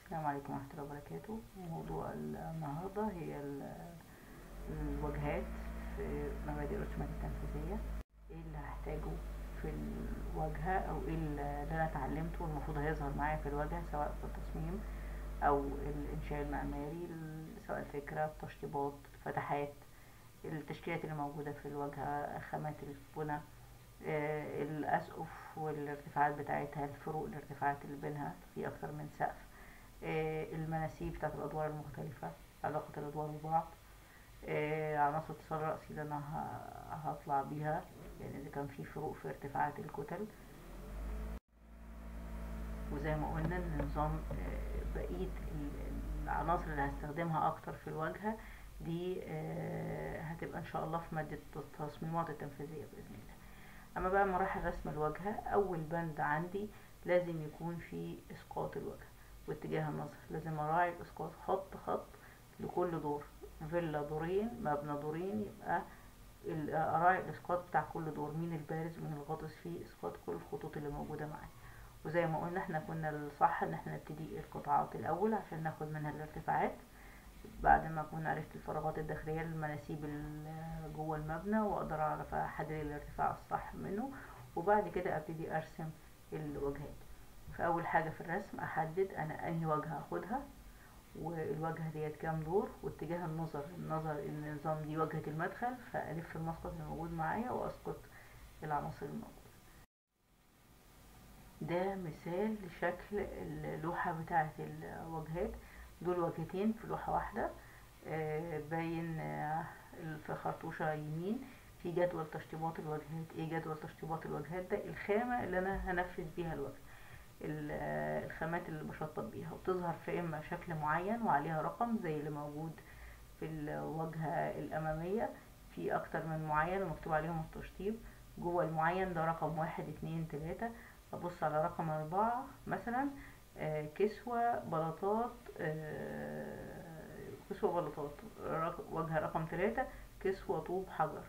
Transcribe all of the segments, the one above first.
السلام عليكم ورحمة الله وبركاته موضوع النهاردة هي ال- الواجهات في مبادئ الرسومات التنفيذية ايه اللي هحتاجه في الواجهة او ايه اللي انا اتعلمته المفروض هيظهر معايا في الواجهة سواء في التصميم او الانشاء المعماري ال- سواء الفكرة التشطيبات الفتحات التشكيلات اللي موجودة في الواجهة خامات البنى آه، الأسقف والارتفاعات بتاعتها الفروق الارتفاعات اللي بينها في أكتر من سقف آه، المناسيب بتاعت الأدوار المختلفة علاقة الأدوار ببعض آه، عناصر اتصال رأسي اللي أنا ه- هطلع بيها يعني إذا كان في فروق في ارتفاعات الكتل وزي ما قلنا إن نظام آه، بقية ال- العناصر اللي هستخدمها أكتر في الواجهة دي آه، هتبقى إن شاء الله في مادة التصميمات التنفيذية بإذن الله أما بقى مراحل رسم الواجهة أول بند عندي لازم يكون في إسقاط الواجهة واتجاه النظر لازم أراعي الإسقاط خط خط لكل دور فيلا دورين مبنى دورين يبقى ال- أراعي الإسقاط بتاع كل دور مين البارز ومين الغاطس فيه إسقاط كل الخطوط اللي موجودة معايا وزي ما قلنا احنا كنا الصح ان احنا نبتدي القطاعات الأول عشان ناخد منها الارتفاعات بعد ما اكون عرفت الفراغات الداخليه المناسيب ال- جوه المبنى واقدر اعرف احدد الارتفاع الصح منه وبعد كده ابتدي ارسم الواجهات فاول حاجه في الرسم احدد انا انهي واجهه هاخدها والواجهه ديت كام دور واتجاه النظر النظر النظام دي واجهه المدخل فالف المسقط الموجود معايا واسقط العناصر الموجوده ده مثال لشكل اللوحة بتاعة الواجهات دول واجهتين في لوحة واحدة آه، باين آه، في خرطوشة يمين في جدول تشطيبات الواجهات ايه جدول تشطيبات الواجهات ده الخامة اللي انا هنفذ بيها الواجهة ال- آه، الخامات اللي بشطب بيها وتظهر في اما شكل معين وعليها رقم زي اللي موجود في الواجهة الأمامية في أكتر من معين ومكتوب عليهم التشطيب جوه المعين ده رقم واحد اتنين تلاتة أبص على رقم أربعة مثلا آه، كسوة بلاطات آه، كسوة بلاطات رق- واجهة رقم تلاتة كسوة طوب حجر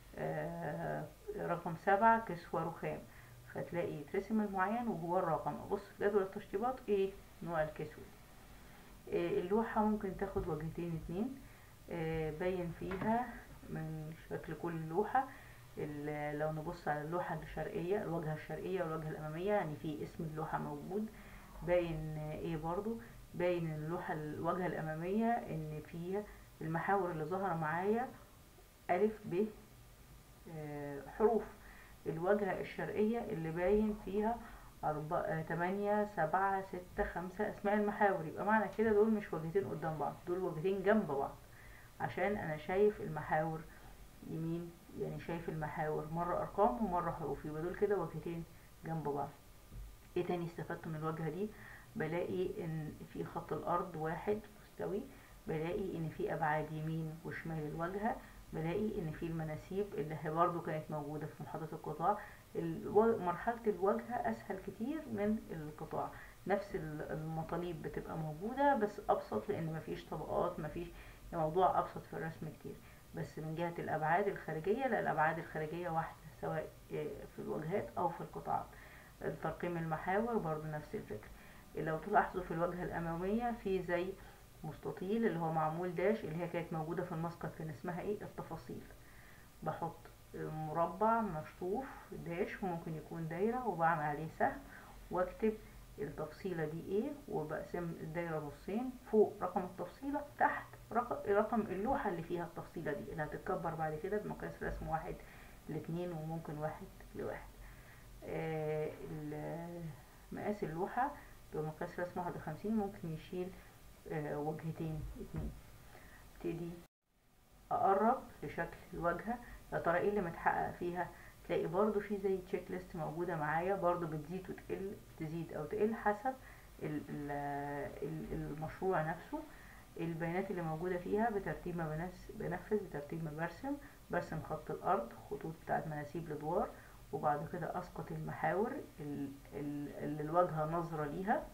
آه، رقم سبعة كسوة رخام فتلاقي يترسم المعين وجواه الرقم أبص في جدول التشطيبات ايه نوع الكسوة آه، اللوحة ممكن تاخد وجهتين اتنين آه، باين فيها من شكل كل لوحة ال- لو نبص على اللوحة الشرقية الواجهة الشرقية والواجهة الأمامية يعني في اسم اللوحة موجود باين آه، ايه برضو باين إن اللوحة الواجهة الأمامية ان فيها المحاور اللي ظاهرة معايا ألف ب آه، حروف الواجهة الشرقية اللي باين فيها أربعة تمانية سبعة ستة خمسة أسماء المحاور يبقى معنى كده دول مش واجهتين قدام بعض دول واجهتين جنب بعض عشان أنا شايف المحاور يمين يعني شايف المحاور مرة أرقام ومرة حروف يبقى دول كده واجهتين جنب بعض ايه تاني استفدت من الواجهة دي بلاقي ان في خط الارض واحد مستوي بلاقي ان في ابعاد يمين وشمال الواجهة بلاقي ان في المناسيب اللي هي برضو كانت موجودة في محاضرة القطاع الو- مرحلة الواجهة اسهل كتير من القطاع نفس ال- المطالب بتبقى موجودة بس ابسط لان مفيش طبقات مفيش الموضوع ابسط في الرسم كتير بس من جهة الابعاد الخارجية لا الابعاد الخارجية واحدة سواء آه، في الواجهات او في القطاعات ترقيم المحاور برضو نفس الفكرة لو تلاحظوا في الواجهة الأمامية في زي مستطيل اللي هو معمول داش اللي هي كانت موجودة في المسقط كان اسمها ايه التفاصيل بحط مربع مشطوف داش وممكن يكون دايرة وبعمل عليه سهم واكتب التفصيلة دي ايه وبقسم الدايرة نصين فوق رقم التفصيلة تحت رقم, رقم اللوحة اللي فيها التفصيلة دي اللي هتتكبر بعد كده بمقياس رسم واحد لاتنين وممكن واحد لواحد آه، ال- مقاس اللوحة بمقياس رسم واحد وخمسين ممكن يشيل آه، وجهتين اتنين ابتدي اقرب لشكل الواجهة يا ترى ايه اللي متحقق فيها تلاقي برضو في زي تشيك ليست موجودة معايا برضو بتزيد وتقل تزيد او تقل حسب ال- ال- ال- المشروع نفسه البيانات اللي موجودة فيها بترتيب ما بنس- بنفذ بترتيب ما برسم برسم خط الأرض خطوط بتاعت مناسيب الأدوار وبعد كده أسقط المحاور ال- ال- اللي الواجهة نظرة ليها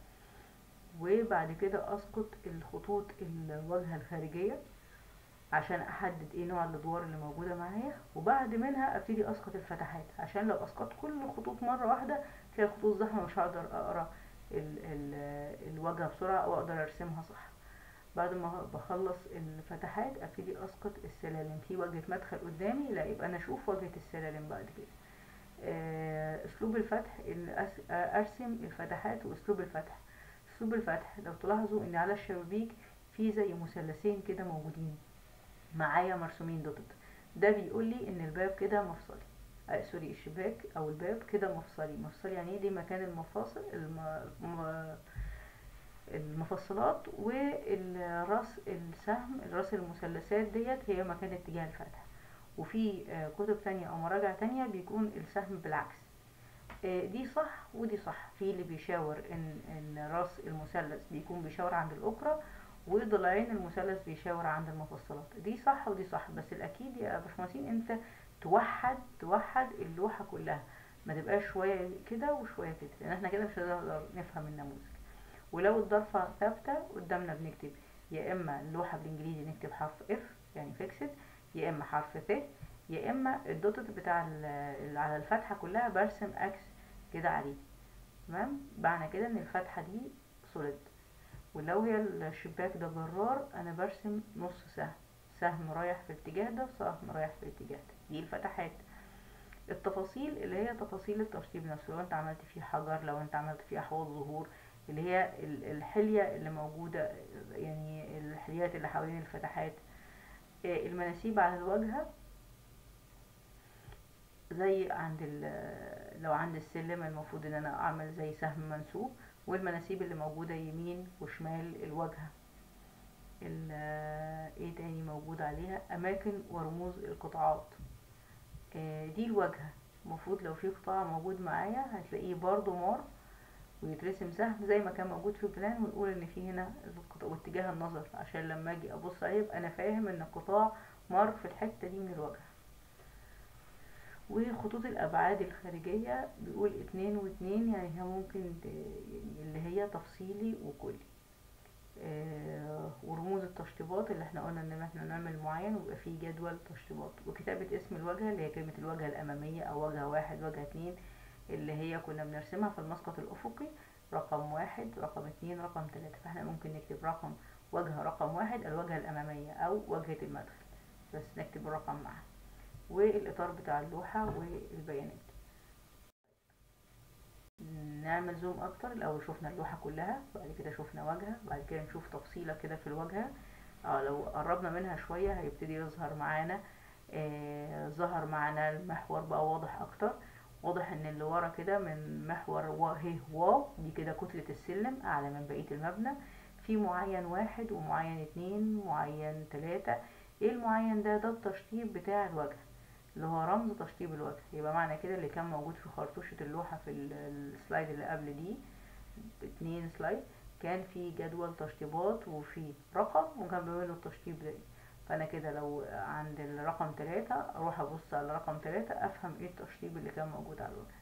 وبعد كده أسقط الخطوط الواجهة الخارجية عشان أحدد ايه نوع الأدوار اللي موجودة معايا وبعد منها أبتدي أسقط الفتحات عشان لو أسقطت كل الخطوط مرة واحدة تلاقي الخطوط زحمة مش هقدر أقرأ ال ال الواجهة بسرعة واقدر ارسمها صح بعد ما بخلص الفتحات ابتدي اسقط السلالم في واجهة مدخل قدامي لا يبقى انا اشوف واجهة السلالم بعد كده آه، اسلوب الفتح ان أس- ارسم الفتحات واسلوب الفتح اسلوب الفتح لو تلاحظوا ان على الشبابيك في زي مثلثين كده موجودين معايا مرسومين دوتد ده بيقول لي ان الباب كده مفصلي آه سوري الشباك او الباب كده مفصلي مفصلي يعني ايه دي مكان المفاصل الم... م- المفصلات والراس السهم راس المثلثات ديت هي مكان اتجاه الفتح وفي آه، كتب تانية او مراجع تانية بيكون السهم بالعكس آه، دي صح ودي صح في اللي بيشاور ان ان راس المثلث بيكون بيشاور عند الاوكرا وضلعين المثلث بيشاور عند المفصلات دي صح ودي صح بس الاكيد يا باشمهندسين انت توحد توحد اللوحه كلها ما تبقاش شويه كده وشويه كده لان احنا كده مش هنقدر نفهم النموذج ولو الضرفه ثابته قدامنا بنكتب يا اما اللوحه بالانجليزي نكتب حرف اف يعني فيكسد يا اما حرف ث يا اما الدوتت بتاع ال- اللي على الفتحه كلها برسم اكس كده عليه تمام معنى كده ان الفتحه دي سوليد ولو هي الشباك ده جرار انا برسم نص سهم سهم رايح في الاتجاه ده وسهم رايح في الاتجاه ده دي الفتحات التفاصيل اللي هي تفاصيل التشطيب نفسه لو انت عملت فيه حجر لو انت عملت فيه احواض ظهور اللي هي ال- الحلية اللي موجودة يعني الحليات اللي حوالين الفتحات آه، المناسيب على الواجهة زي عند ال- لو عند السلم المفروض ان انا اعمل زي سهم منسوب والمناسيب اللي موجودة يمين وشمال الواجهة ال- ايه تاني موجود عليها اماكن ورموز القطاعات آه، دي الواجهة المفروض لو في قطاع موجود معايا هتلاقيه برضو مار ويترسم سهم زي ما كان موجود في البلان ونقول ان في هنا القطاع واتجاه النظر عشان لما اجي ابص عليه يبقى انا فاهم ان القطاع مر في الحتة دي من الواجهة وخطوط الابعاد الخارجية بيقول اتنين واتنين يعني هي ممكن ت- يعني اللي هي تفصيلي وكلي آه، ورموز التشطيبات اللي احنا قلنا ان احنا نعمل معين ويبقى فيه جدول تشطيبات وكتابة اسم الواجهة اللي هي كلمة الواجهة الأمامية أو واجهة واحد واجهة اتنين اللي هي كنا بنرسمها في المسقط الأفقي رقم واحد رقم اتنين رقم تلاتة فاحنا ممكن نكتب رقم واجهة رقم واحد الواجهة الأمامية أو واجهة المدخل بس نكتب الرقم معاه والإطار بتاع اللوحة والبيانات نعمل زوم اكتر الاول شفنا اللوحه كلها بعد كده شفنا واجهه بعد كده نشوف تفصيله كده في الواجهه اه لو قربنا منها شويه هيبتدي يظهر معانا آه ظهر معانا المحور بقى واضح اكتر واضح ان اللي ورا كده من محور وا هي واو دي كده كتله السلم اعلى من بقيه المبنى في معين واحد ومعين اتنين معين تلاتة ايه المعين ده ده التشطيب بتاع الواجهه اللي هو رمز تشطيب الوجه يبقى معنى كده اللي كان موجود في خرطوشة اللوحة في ال- السلايد اللي قبل دي اتنين سلايد كان في جدول تشطيبات وفي رقم وكان بيعملوا التشطيب ده فانا كده لو عند الرقم تلاتة اروح ابص على رقم تلاتة افهم ايه التشطيب اللي كان موجود على الوجه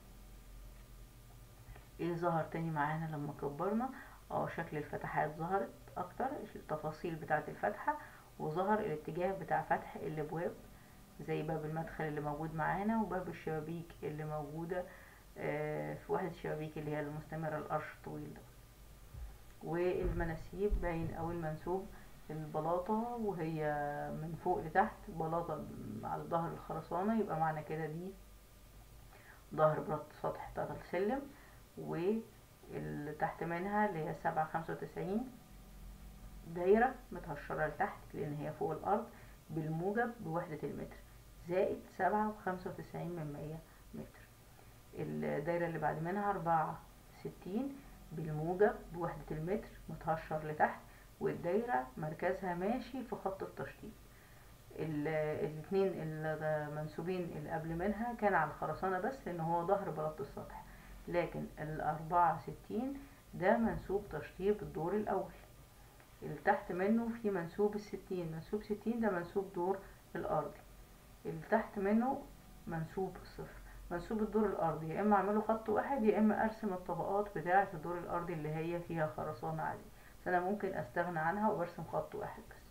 ايه ظهر تاني معانا لما كبرنا اه شكل الفتحات ظهرت اكتر التفاصيل بتاعة الفتحة وظهر الاتجاه بتاع فتح الابواب زي باب المدخل اللي موجود معانا وباب الشبابيك اللي موجودة آه، في واحد الشبابيك اللي هي المستمرة القرش الطويل ده والمناسيب باين او المنسوب البلاطة وهي من فوق لتحت بلاطة على ظهر الخرسانة يبقى معنى كده دي ظهر بلاطة السطح بتاعت السلم واللي تحت منها اللي هي سبعة خمسة وتسعين دايرة متهشرة لتحت لأن هي فوق الأرض بالموجب بوحدة المتر زائد سبعة وخمسة وتسعين من مية متر الدايرة اللي بعد منها أربعة ستين بالموجب بوحدة المتر متهشر لتحت والدايرة مركزها ماشي في خط التشطيب ال- الاتنين المنسوبين اللي قبل منها كان على الخرسانة بس لأن هو ظهر بلاط السطح لكن الأربعة ستين ده منسوب تشطيب الدور الأول اللي تحت منه في منسوب الستين منسوب ستين ده منسوب دور الأرضي اللي تحت منه منسوب الصفر منسوب الدور الأرضي يا إما أعمله خط واحد يا إما أرسم الطبقات بتاعة الدور الأرضي اللي هي فيها خرسانة عادية فأنا ممكن أستغنى عنها وبرسم خط واحد بس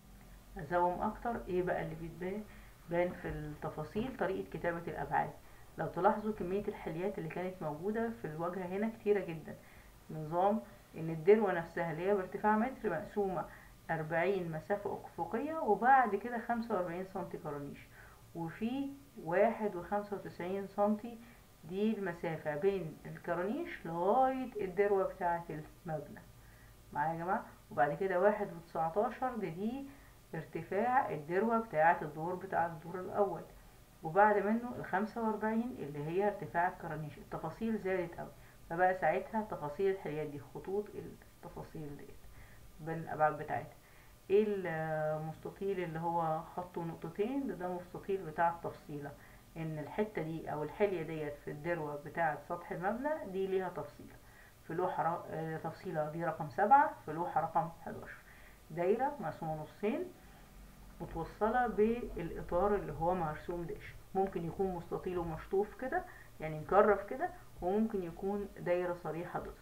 أزوم أكتر إيه بقى اللي بيتبان بان في التفاصيل طريقة كتابة الأبعاد لو تلاحظوا كمية الحليات اللي كانت موجودة في الواجهة هنا كتيرة جدا نظام ان الدروة نفسها اللي هي بارتفاع متر مقسومة أربعين مسافة أفقية وبعد كده خمسة وأربعين سنتي كورنيش وفي واحد وخمسة وتسعين سنتي دي المسافة بين الكورنيش لغاية الدروة بتاعة المبنى معايا يا جماعة وبعد كده واحد وتسعتاشر دي, دي ارتفاع الدروة بتاعة الدور بتاع الدور الأول وبعد منه الخمسة وأربعين اللي هي ارتفاع الكورنيش التفاصيل زادت أوي فبقى ساعتها تفاصيل الحليات دي خطوط التفاصيل ديت بين الأبعاد بتاعتها ايه المستطيل اللي هو خط ونقطتين ده ده مستطيل بتاع التفصيلة ان الحتة دي او الحلية ديت في الدروة بتاعة سطح المبنى دي ليها تفصيلة في لوحة تفصيلة دي رقم سبعة في لوحة رقم حداشر دايرة مقسومة نصين متوصلة بالإطار اللي هو مرسوم داش ممكن يكون مستطيل ومشطوف كده يعني مكرف كده وممكن يكون دايرة صريحة ضغط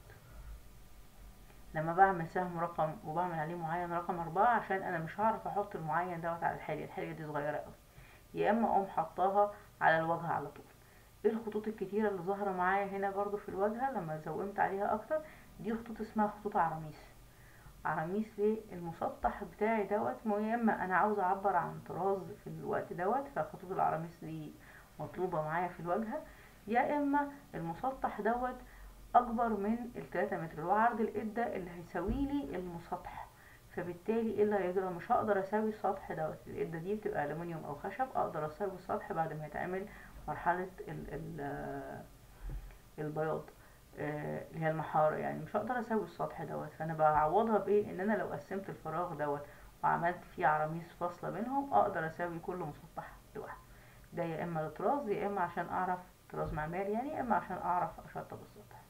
لما بعمل سهم رقم وبعمل عليه معين رقم أربعة عشان أنا مش هعرف أحط المعين دوت على الحالية الحالية دي صغيرة أوي يا إما أقوم حطاها على الواجهة على طول ايه الخطوط الكتيرة اللي ظاهرة معايا هنا برضو في الواجهة لما زومت عليها أكتر دي خطوط اسمها خطوط عراميس عراميس ليه المسطح بتاعي دوت يا اما انا عاوزه اعبر عن طراز في الوقت دوت فخطوط العراميس دي مطلوبه معايا في الواجهه يا اما المسطح دوت اكبر من التلاتة متر اللي هو عرض القدة اللي هيساوي لي المسطح فبالتالي ايه اللي هيجرى مش هقدر اساوي السطح دوت القدة دي بتبقى الومنيوم او خشب اقدر اساوي السطح بعد ما يتعمل مرحلة ال ال البياض اللي هي المحارة يعني مش هقدر اسوي السطح دوت فانا بعوضها بايه ان انا لو قسمت الفراغ دوت وعملت فيه عراميس فاصلة بينهم اقدر اسوي كل مسطح لوحده ده يا اما لطراز يا اما عشان اعرف طراز معماري يعني يا اما عشان اعرف اشطب السطح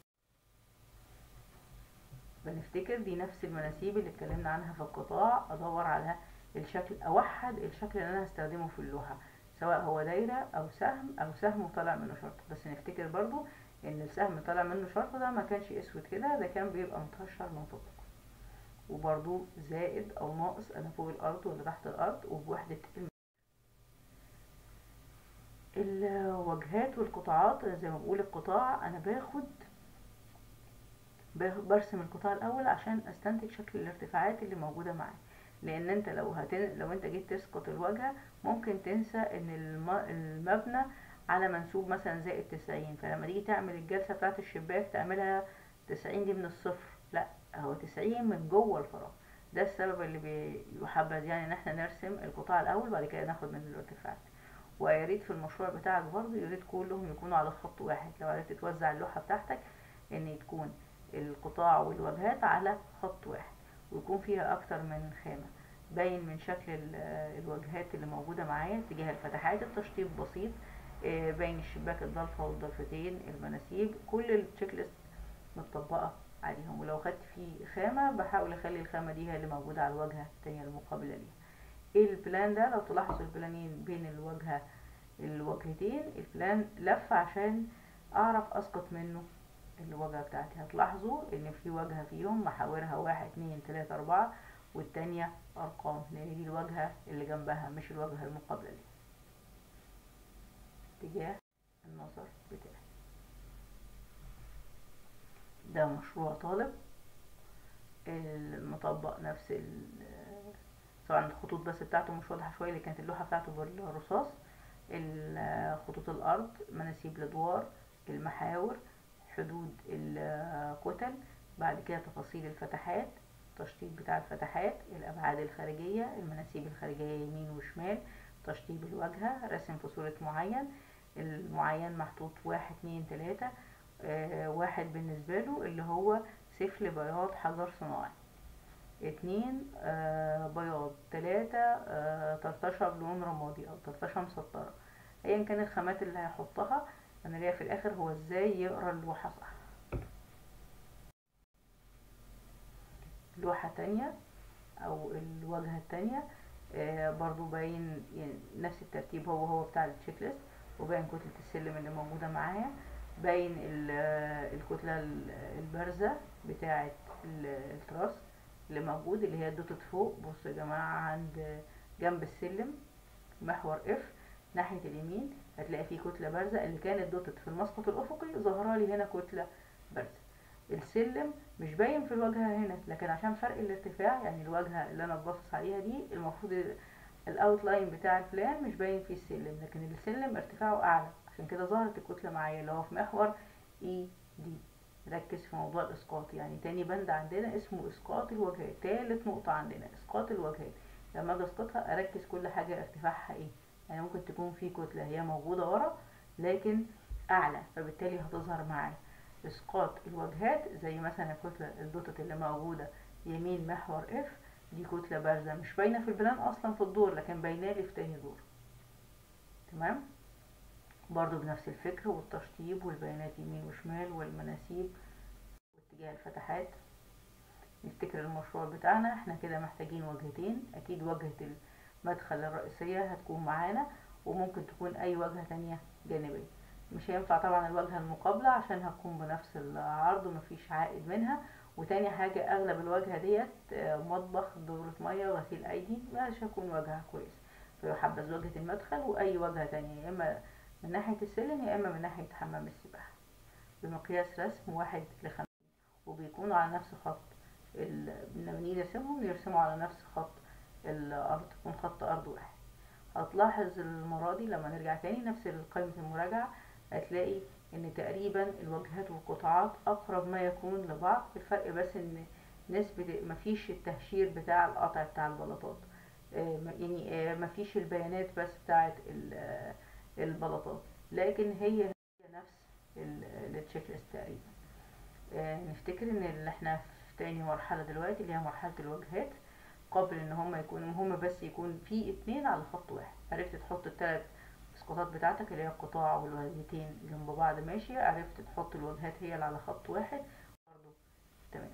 بنفتكر دي نفس المناسيب اللي اتكلمنا عنها في القطاع ادور على الشكل اوحد الشكل اللي انا هستخدمه في اللوحة سواء هو دايرة او سهم او سهم وطالع منه شرط بس نفتكر برضو ان السهم طالع منه شرط ده ما كانش اسود كده ده كان بيبقى متهشر من فوق وبرضو زائد او ناقص انا فوق الارض ولا تحت الارض وبوحدة الم... الواجهات والقطاعات زي ما بقول القطاع انا باخد برسم القطاع الاول عشان استنتج شكل الارتفاعات اللي موجوده معاه لان انت لو هتن... لو انت جيت تسقط الواجهه ممكن تنسى ان الم... المبنى على منسوب مثلا زائد تسعين فلما تيجي تعمل الجلسة بتاعة الشباك تعملها تسعين دي من الصفر لا هو تسعين من جوه الفراغ ده السبب اللي بيحبذ يعني ان احنا نرسم القطاع الاول بعد كده ناخد من الارتفاعات ويا ريت في المشروع بتاعك برضه يا ريت كلهم يكونوا على خط واحد لو عرفت توزع اللوحة بتاعتك ان تكون القطاع والواجهات على خط واحد ويكون فيها اكتر من خامة باين من شكل الواجهات اللي موجودة معايا تجاه الفتحات التشطيب بسيط باين الشباك الضلفة والضلفتين المناسيب كل التشيك ليست متطبقة عليهم ولو خدت فيه خامة بحاول اخلي الخامة دي هي اللي موجودة على الواجهة التانية المقابلة ليها ايه البلان ده لو تلاحظوا البلانين بين الواجهة الواجهتين البلان لف عشان اعرف اسقط منه الواجهة بتاعتي هتلاحظوا ان في واجهة فيهم محاورها واحد اتنين تلاتة اربعة والتانية ارقام لان دي الواجهة اللي جنبها مش الواجهة المقابلة ليها اتجاه النظر بتاعي ده مشروع طالب المطبق نفس طبعا الخطوط بس بتاعته مش واضحة شوية اللي كانت اللوحة بتاعته بالرصاص خطوط الأرض مناسيب الأدوار المحاور حدود الكتل بعد كده تفاصيل الفتحات التشطيب بتاع الفتحات الأبعاد الخارجية المناسيب الخارجية يمين وشمال تشطيب الواجهة رسم في صورة معين المعين محطوط واحد اتنين تلاتة آه واحد بالنسبة له اللي هو سفل بياض حجر صناعي اتنين آه بياض تلاتة آه طرطشة بلون رمادي او طرطشة مسطرة ايا كان الخامات اللي هيحطها انا ليا في الاخر هو ازاي يقرا اللوحة صح لوحة تانية او الواجهة التانية آه برضو باين يعني نفس الترتيب هو هو بتاع التشيك ليست وباين كتلة السلم اللي موجودة معايا باين الكتلة البارزة بتاعة التراس اللي موجود اللي هي الدوتت فوق بصوا يا جماعة عند جنب السلم محور اف ناحية اليمين هتلاقي فيه كتلة بارزة اللي كانت دوتت في المسقط الأفقي ظهر لي هنا كتلة بارزة السلم مش باين في الواجهة هنا لكن عشان فرق الارتفاع يعني الواجهة اللي أنا باصص عليها دي المفروض الاوتلاين بتاع البلان مش باين فيه السلم لكن السلم ارتفاعه أعلى عشان كده ظهرت الكتلة معايا اللي هو في محور اي دي ركز في موضوع الاسقاط يعني تاني بند عندنا اسمه اسقاط الوجهات تالت نقطة عندنا اسقاط الوجهات لما اجي اسقطها اركز كل حاجة ارتفاعها ايه يعني ممكن تكون في كتلة هي موجودة ورا لكن اعلى فبالتالي هتظهر معايا اسقاط الوجهات زي مثلا الكتلة الدوتت اللي موجودة يمين محور اف دي كتلة بارزة مش باينة في البلان اصلا في الدور لكن باينة لي في تاني دور تمام برضو بنفس الفكر والتشطيب والبيانات يمين وشمال والمناسيب واتجاه الفتحات نفتكر المشروع بتاعنا احنا كده محتاجين وجهتين اكيد وجهة المدخل الرئيسية هتكون معانا وممكن تكون اي وجهة تانية جانبية مش هينفع طبعا الواجهة المقابلة عشان هتكون بنفس العرض ومفيش عائد منها وتاني حاجة اغلب الواجهة ديت مطبخ دورة مية غسيل ايدي مش هتكون واجهة كويس فيحبذ واجهة المدخل واي واجهة تانية يا اما من ناحية السلم يا اما من ناحية حمام السباحة بمقياس رسم واحد لخمسين وبيكونوا على نفس خط لما نيجي نرسمهم يرسموا على نفس خط الارض يكون خط ارض واحد هتلاحظ المرة دي لما نرجع تاني نفس قائمة المراجعة هتلاقي ان تقريبا الواجهات والقطاعات اقرب ما يكون لبعض الفرق بس ان نسبة مفيش التهشير بتاع القطع بتاع البلاطات يعني مفيش البيانات بس بتاعت البلاطات لكن هي هي نفس التشيك ليست تقريبا نفتكر ان اللي احنا في تاني مرحلة دلوقتي اللي هي مرحلة الواجهات قبل ان هم يكونوا هم بس يكون في اتنين على خط واحد عرفت تحط التلات الاسقاطات بتاعتك اللي هي القطاع والواجهتين جنب بعض ماشية عرفت تحط الواجهات هي اللي على خط واحد برضو تمام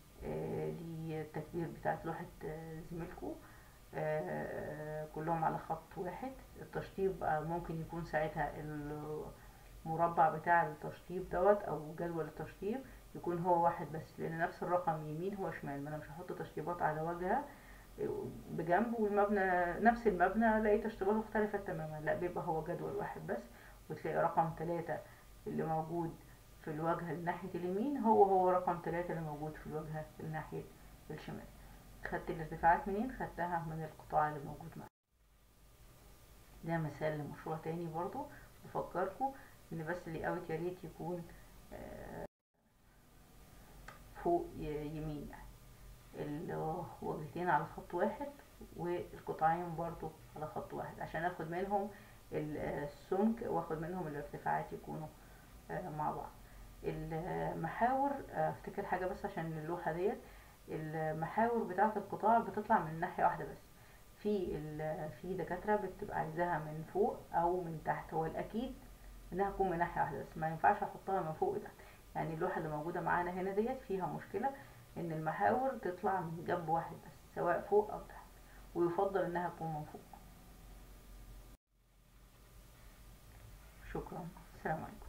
آه دي التكبير بتاعت لوحة آه زميلكو آه كلهم على خط واحد التشطيب ممكن يكون ساعتها المربع بتاع التشطيب دوت او جدول التشطيب يكون هو واحد بس لان نفس الرقم يمين هو شمال ما انا مش هحط تشطيبات على واجهه بجنب والمبنى نفس المبنى الاقي تشطيبات مختلفة تماما لا بيبقى هو جدول واحد بس وتلاقي رقم ثلاثة اللي موجود في الواجهة ناحية اليمين هو هو رقم ثلاثة اللي موجود في الواجهة ناحية الشمال خدت الارتفاعات منين خدتها من القطاع اللي موجود معاك ده مثال لمشروع تاني برضو بفكركم ان بس اللي اوت يا ريت يكون فوق يمين يعني الوجهتين على خط واحد والقطاعين برضو على خط واحد عشان اخد منهم السمك واخد منهم الارتفاعات يكونوا مع بعض المحاور افتكر حاجة بس عشان اللوحة ديت المحاور بتاعة القطاع بتطلع من ناحية واحدة بس في في دكاترة بتبقى عايزاها من فوق او من تحت هو الاكيد انها تكون من ناحية واحدة بس ما ينفعش احطها من فوق وتحت يعني اللوحة اللي موجودة معانا هنا ديت فيها مشكلة ان المحاور تطلع من جنب واحد بس سواء فوق او تحت ويفضل انها تكون من فوق شكرا السلام عليكم